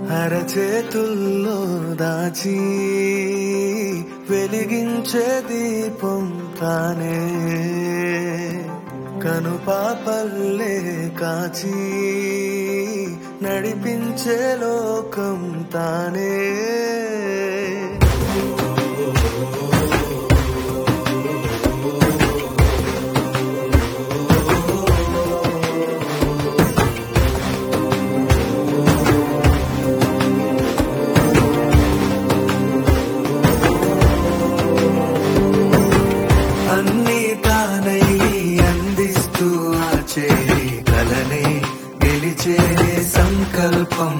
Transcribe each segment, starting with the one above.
అరచేతుల్లో దాచి వెలిగించే దీపం తానే కనుపాపల్లే కాచి నడిపించే లోకం తానే అన్ని తానై అందిస్తూ ఆ చేయి కలనే గెలిచే సంకల్పం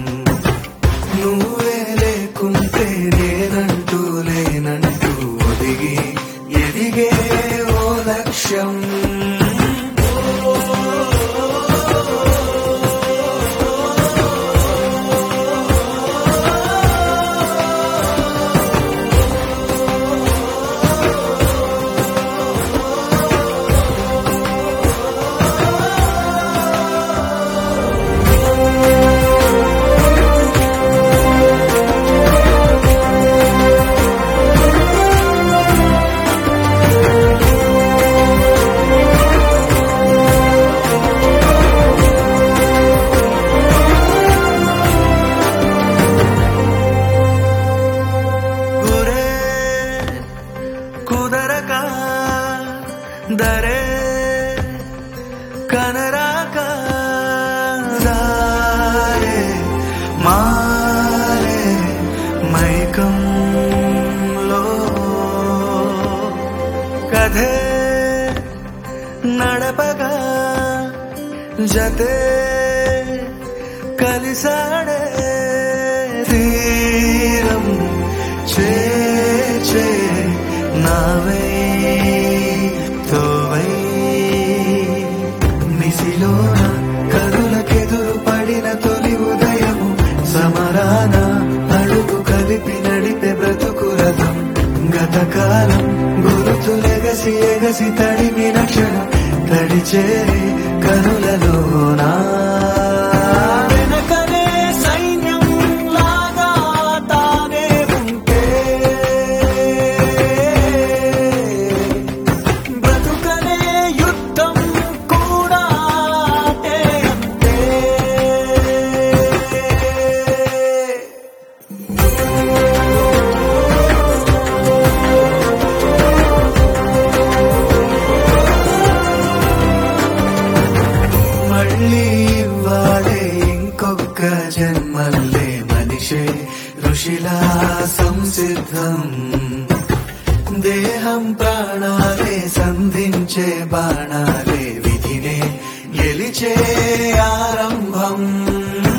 నువ్వే లేకుంటే నేనంటూ లేనంటూ ఒదిగి ఎదిగే ఓ లక్ష్యం గురే కుదరక దరే కనరాక దారే మారే మైకంలో కథే నడపగా జతే కలిసాడే తీరం చే చే నావై తోవై నిసిలోన కనులకెదురు పడిన తొలి ఉదయము సమరాన అడుగు కలిపి నడిపే బ్రతుకు రథం గతకాలం గురుతులెగసి ఎగసి తడిమిన క్షణం తడిచే కనులలోనా వెనకనే సైన్యం లాగా తానే ఉంటే బ్రతుకనే యుద్ధం కూడా ఆటే అంతే మళ్ళీ ఇవ్వాలే ఇంకొక జన్మల్లే మనిషే ఋషిలా సంసిద్ధం దేహం ప్రాణాలే సంధించే బాణాలే విధినే గెలిచే ఆరంభం